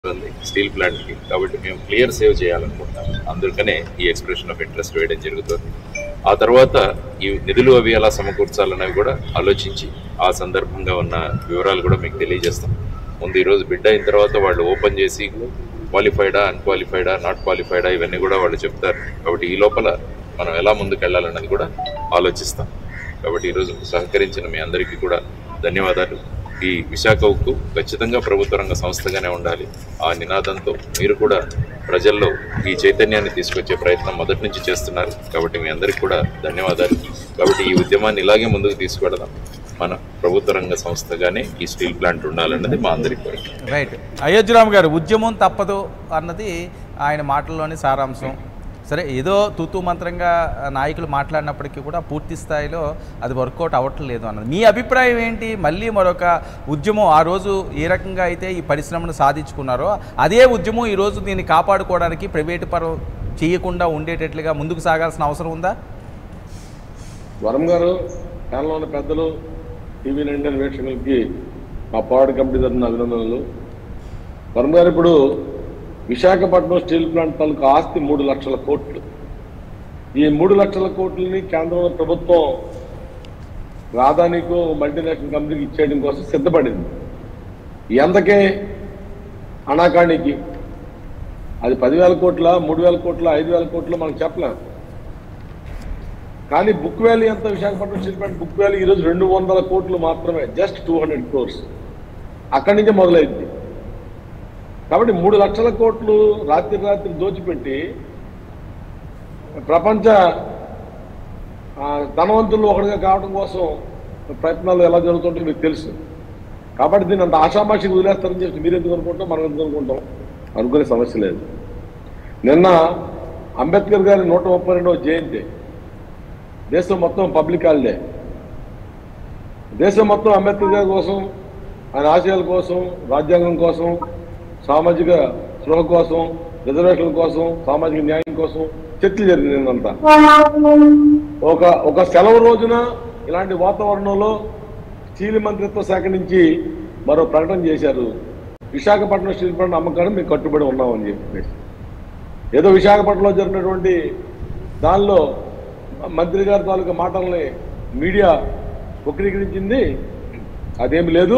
ఉంది స్టీల్ ప్లాంట్కి కాబట్టి మేము క్లియర్ సేవ్ చేయాలనుకుంటున్నాం అందుకనే ఈ ఎక్స్ప్రెషన్ ఆఫ్ ఇంట్రెస్ట్ వేయడం జరుగుతుంది ఆ తర్వాత ఈ నిధులు అవి ఎలా సమకూర్చాలనేవి కూడా ఆలోచించి ఆ సందర్భంగా ఉన్న వివరాలు కూడా మీకు తెలియజేస్తాం ముందు ఈరోజు బిడ్డ అయిన తర్వాత వాళ్ళు ఓపెన్ చేసి క్వాలిఫైడా అన్క్వాలిఫైడా నాట్ క్వాలిఫైడా ఇవన్నీ కూడా వాళ్ళు చెప్తారు కాబట్టి ఈ లోపల మనం ఎలా ముందుకు వెళ్ళాలన్నది కూడా ఆలోచిస్తాం కాబట్టి ఈరోజు సహకరించిన మీ అందరికీ కూడా ధన్యవాదాలు ఈ విశాఖ ఉక్కు ఖచ్చితంగా ప్రభుత్వ రంగ సంస్థగానే ఉండాలి ఆ నినాదంతో మీరు కూడా ప్రజల్లో ఈ చైతన్యాన్ని తీసుకొచ్చే ప్రయత్నం మొదటి నుంచి చేస్తున్నారు కాబట్టి మీ అందరికీ కూడా ధన్యవాదాలు కాబట్టి ఈ ఉద్యమాన్ని ఇలాగే ముందుకు తీసుకువెడదాం మన ప్రభుత్వ రంగ సంస్థగానే ఈ స్టీల్ ప్లాంట్ ఉండాలన్నది మా అందరి కోరిక రైట్ అయోధ్యరామ్ గారు ఉద్యమం తప్పదు అన్నది ఆయన మాటల్లోని సారాంశం సరే ఏదో తూతూ మంత్రంగా నాయకులు మాట్లాడినప్పటికీ కూడా పూర్తి స్థాయిలో అది వర్కౌట్ అవ్వట్లేదు అన్నది మీ అభిప్రాయం ఏంటి మళ్ళీ మరొక ఉద్యమం ఆ రోజు ఏ రకంగా అయితే ఈ పరిశ్రమను సాధించుకున్నారో అదే ఉద్యమం ఈరోజు దీన్ని కాపాడుకోవడానికి ప్రైవేటు పరం చేయకుండా ఉండేటట్లుగా ముందుకు సాగాల్సిన అవసరం ఉందా వరం గారు ప్యానల్లో ఉన్న పెద్దలు టీవీ నైన్ వీక్షకులకి మా పాడు కమిటీ తరఫున అభినందనలు వరం గారు ఇప్పుడు విశాఖపట్నం స్టీల్ ప్లాంట్ తాలూకు ఆస్తి మూడు లక్షల కోట్లు ఈ మూడు లక్షల కోట్లని కేంద్రంలో ప్రభుత్వం రాధానికో మల్టీనేషనల్ కంపెనీకి ఇచ్చేయడం కోసం సిద్ధపడింది ఎంతకే అనాకాణికి అది పదివేల కోట్ల మూడు వేల కోట్ల ఐదు వేల కోట్ల మనం చెప్పలేం కానీ బుక్ వాల్యూ ఎంత Visakhapatnam steel plant book value ఈరోజు రెండు వందల కోట్లు మాత్రమే జస్ట్ టూ హండ్రెడ్ క్రోర్స్ అక్కడి నుంచే మొదలైంది కాబట్టి మూడు లక్షల కోట్లు రాత్రి రాత్రి దోచిపెట్టి ప్రపంచ ఆ, ధనవంతులు ఒకటిగా కావడం కోసం ప్రయత్నాలు ఎలా జరుగుతుంటాయో మీకు తెలుసు కాబట్టి దీన్ని అంత ఆషామాషికి వదిలేస్తారని చెప్పి మీరు ఎందుకు అనుకుంటాం మనం ఎందుకు అనుకుంటాం అనుకునే సమస్య లేదు నిన్న అంబేద్కర్ గారి నూట ముప్పై రెండవ జయంతి దేశం మొత్తం పబ్లిక్ హాలిడే దేశం మొత్తం అంబేద్కర్ గారి కోసం ఆయన ఆశయాల కోసం రాజ్యాంగం కోసం సామాజిక స్పృహ కోసం రిజర్వేషన్ల కోసం సామాజిక న్యాయం కోసం చర్చలు జరిగింది నిన్నంతా ఒక ఒక సెలవు రోజున ఇలాంటి వాతావరణంలో స్టీల్ మంత్రిత్వ శాఖ నుంచి మరో ప్రకటన చేశారు విశాఖపట్నం స్టీల్ ప్లాంట్ అమ్మకాన్ని మేము కట్టుబడి ఉన్నామని చెప్పేసి ఏదో విశాఖపట్నంలో జరిగినటువంటి దానిలో మంత్రి గారి తాలూకా మాటల్ని మీడియా వక్రీకరించింది అదేమి లేదు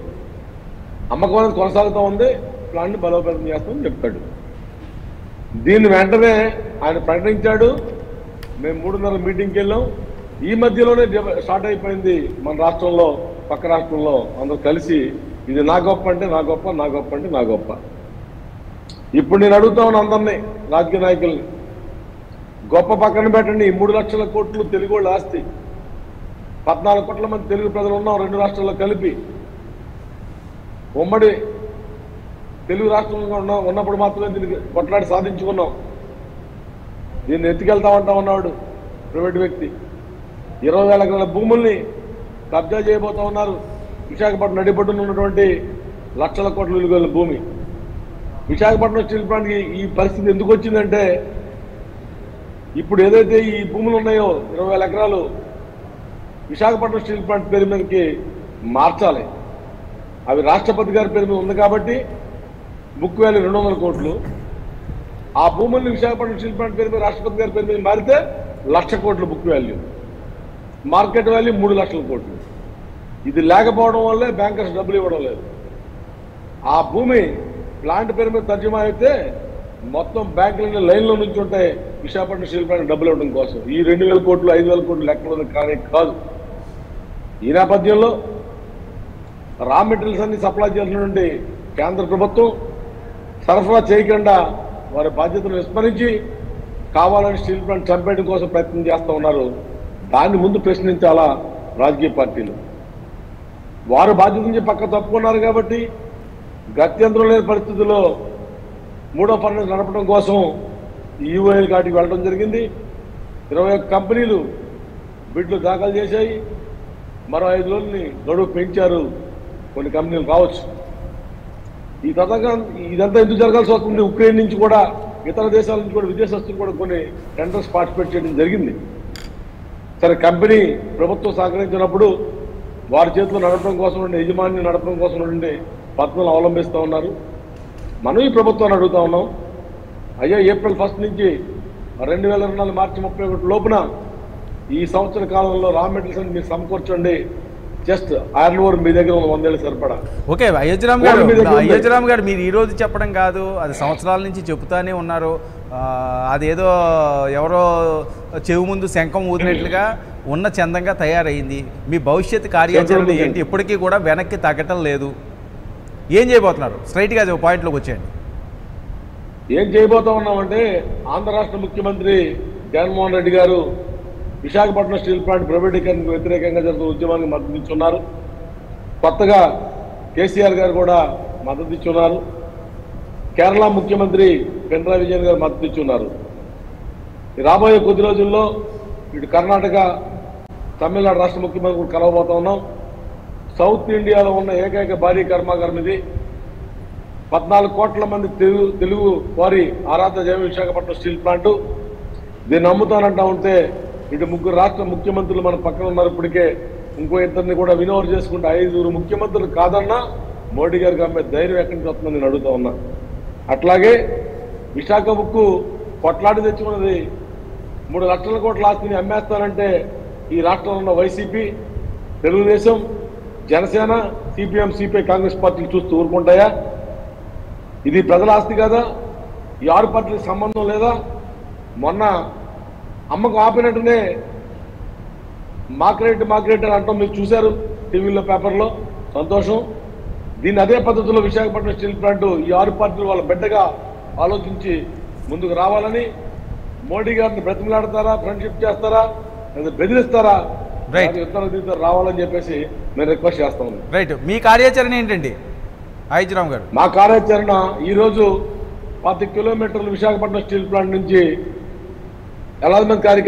అమ్మకం అనేది కొనసాగుతూ ఉంది ప్లాన్ని బలోపేతం చేస్తామని చెప్తాడు దీన్ని వెంటనే ఆయన ప్రకటించాడు మేము మూడున్నర మీటింగ్కి వెళ్ళాం ఈ మధ్యలోనే డిబ- స్టార్ట్ అయిపోయింది మన రాష్ట్రంలో పక్క రాష్ట్రంలో అందరూ కలిసి ఇది నా గొప్ప అంటే నా గొప్ప నా గొప్ప అంటే నా గొప్ప ఇప్పుడు నేను అడుగుతా ఉన్న అందరినీ రాజకీయ నాయకుల్ని గొప్ప పక్కన పెట్టండి ఈ మూడు లక్షల కోట్లు తెలుగు వాళ్ళ ఆస్తి పద్నాలుగు కోట్ల మంది తెలుగు ప్రజలు ఉన్నాం రెండు రాష్ట్రాల్లో కలిపి ఉమ్మడి తెలుగు రాష్ట్రంలో ఉన్న ఉన్నప్పుడు మాత్రమే దీనికి కొట్లాడి సాధించుకున్నాం దీన్ని ఎత్తుకెళ్తామంటా ఉన్నాడు ప్రైవేట్ వ్యక్తి ఇరవై వేల ఎకరాల భూముల్ని కబ్జా చేయబోతా ఉన్నారు విశాఖపట్నం నడిపట్టున ఉన్నటువంటి లక్షల కోట్ల విలువల భూమి విశాఖపట్నం స్టీల్ ప్లాంట్కి ఈ పరిస్థితి ఎందుకు వచ్చిందంటే ఇప్పుడు ఏదైతే ఈ భూములు ఉన్నాయో ఇరవై వేల ఎకరాలు విశాఖపట్నం స్టీల్ ప్లాంట్ పేరు మీదకి మార్చాలి అవి రాష్ట్రపతి గారి పేరు మీద ఉంది కాబట్టి బుక్ వాల్యూ రెండు వందల కోట్లు ఆ భూముల్ని విశాఖపట్నం స్టీల్ ప్లాంట్ పేరు మీద రాష్ట్రపతి గారి పేరు మీద మారితే లక్ష కోట్ల బుక్ వాల్యూ మార్కెట్ వాల్యూ మూడు లక్షల కోట్లు ఇది లేకపోవడం వల్లే బ్యాంకర్స్ డబ్బులు ఇవ్వడం లేదు ఆ భూమి ప్లాంట్ పేరు మీద తర్జుమా అయితే మొత్తం బ్యాంకులన్నీ లైన్లో నుంచి ఉంటాయి విశాఖపట్నం స్టీల్ ప్లాంట్ డబ్బులు ఇవ్వడం కోసం ఈ రెండు వేల కోట్లు ఐదు వేల కోట్లు లెక్కలు కానీ కాదు ఈ నేపథ్యంలో రా మెటీరియల్స్ అన్ని సప్లై చేసినటువంటి కేంద్ర ప్రభుత్వం సరఫరా చేయకుండా వారి బాధ్యతను విస్మరించి కావాలని స్టీల్ ప్లాంట్ చంపేయడం కోసం ప్రయత్నం చేస్తూ ఉన్నారు దాన్ని ముందు ప్రశ్నించాలా రాజకీయ పార్టీలు వారు బాధ్యత నుంచి పక్క తప్పుకున్నారు కాబట్టి గత్యంతరం లేని పరిస్థితుల్లో మూడో ఫర్నెస్ నడపడం కోసం యూఏఎల్ కాటికి వెళ్ళడం జరిగింది ఇరవై ఒక్క కంపెనీలు బిడ్లు దాఖలు చేశాయి మరో ఐదు రోజుల్ని గడువు పెంచారు కొన్ని కంపెనీలు కావచ్చు ఈ తతంగా ఇదంతా ఎందుకు జరగాల్సి వస్తుంది ఉక్రెయిన్ నుంచి కూడా ఇతర దేశాల నుంచి కూడా విదేశస్తులు కూడా కొన్ని టెండర్స్ పార్టిసిపేట్ చేయడం జరిగింది సరే కంపెనీ ప్రభుత్వం సహకరించినప్పుడు వారి చేతిలో నడపడం కోసం ఉండే యజమాని నడపడం కోసం ఉండే పద్ధతులను అవలంబిస్తూ ఉన్నారు మనం ఈ ప్రభుత్వాన్ని అడుగుతా ఉన్నాం అయ్యా ఏప్రిల్ ఫస్ట్ నుంచి రెండు వేల ఇరవై నాలుగు మార్చి ముప్పై ఒకటి లోపున ఈ సంవత్సర కాలంలో రా మెటీరియల్స్ మీరు సమకూర్చండి జస్ట్ ఐరన్ ఓర్ మీ దగ్గర ఉన్న వందేళ్ళు సరిపడా ఓకే అయోధ్యరామ్ గారు వాళ్ళ మీద ఉంది. అయోధ్యరామ్ గారు మీరు ఈ రోజు చెప్పడం కాదు అది సంవత్సరాల నుంచి చెబుతానే ఉన్నారు ఆ, అదేదో ఎవరో చెవి ముందు శంఖం ఊదినట్లుగా ఉన్న చందంగా తయారైంది మీ భవిష్యత్ కార్యాచరణ శంఖం ఏంటి ఇప్పటికీ కూడా వెనక్కి తగ్గటం లేదు ఏం చేయబోతున్నారు స్ట్రైట్గా పాయింట్లోకి వచ్చేయండి ఏం చేయబోతా ఉన్నామంటే ఆంధ్ర రాష్ట్ర ముఖ్యమంత్రి జగన్మోహన్ రెడ్డి గారు విశాఖపట్నం స్టీల్ ప్లాంట్ ప్రైవేటీకరణకు వ్యతిరేకంగా జరుగుతున్న ఉద్యమానికి మద్దతు ఇచ్చున్నారు కొత్తగా కేసీఆర్ గారు కూడా మద్దతు ఇచ్చున్నారు కేరళ ముఖ్యమంత్రి పినరాయి విజయన్ గారు మద్దతు ఇచ్చున్నారు ఈ రాబోయే కొద్ది రోజుల్లో ఇటు కర్ణాటక తమిళనాడు రాష్ట్ర ముఖ్యమంత్రి కూడా కలవబోతా ఉన్నాం సౌత్ ఇండియాలో ఉన్న ఏకైక భారీ కర్మాగారం ఇది పద్నాలుగు కోట్ల మంది తెలుగు తెలుగు వారి ఆరాధ జయ విశాఖపట్నం స్టీల్ ప్లాంట్ దీన్ని అమ్ముతానంటా ఉంటే ఇటు ముగ్గురు రాష్ట్ర ముఖ్యమంత్రులు మన పక్కన ఉన్నారు ఇప్పటికే ఇంకో ఇద్దరిని కూడా వినోవర్ చేసుకుంటే ఐదుగురు ముఖ్యమంత్రులు కాదన్నా మోడీ గారికి అమ్మే ధైర్యం ఎక్కడి నుంచి వస్తుందని నేను అడుగుతా ఉన్నా అట్లాగే విశాఖ ముక్కు కొట్లాడి తెచ్చుకున్నది మూడు లక్షల కోట్ల ఆస్తిని అమ్మేస్తానంటే ఈ రాష్ట్రంలో ఉన్న YCP Telugu Desam Janasena CPM CPI Congress పార్టీలు చూస్తూ ఊరుకుంటాయా ఇది ప్రజల ఆస్తి కదా ఈ ఆరు పార్టీలకు సంబంధం లేదా మొన్న అమ్మకు ఆపినట్టునే మాక్రేట్ మాక్రేట్ అని అంటాం మీరు చూశారు టీవీలో పేపర్లో సంతోషం దీన్ని అదే పద్ధతిలో విశాఖపట్నం స్టీల్ ప్లాంట్ ఈ ఆరు పార్టీలు వాళ్ళ బిడ్డగా ఆలోచించి ముందుకు రావాలని మోడీ గారిని బ్రతిమలాడతారా ఫ్రెండ్షిప్ చేస్తారా లేదా బెదిరిస్తారా Right. లేదా యుద్ధాలు దిగుతారు రావాలని చెప్పేసి నేను రిక్వెస్ట్ చేస్తా ఉన్నాను రైట్ మీ కార్యాచరణ ఏంటండి అయోధ్యరామ్ గారు మా కార్యాచరణ ఈరోజు పాతి కిలోమీటర్లు విశాఖపట్నం స్టీల్ ప్లాంట్ నుంచి ఎలా మంది కార్యక్రమం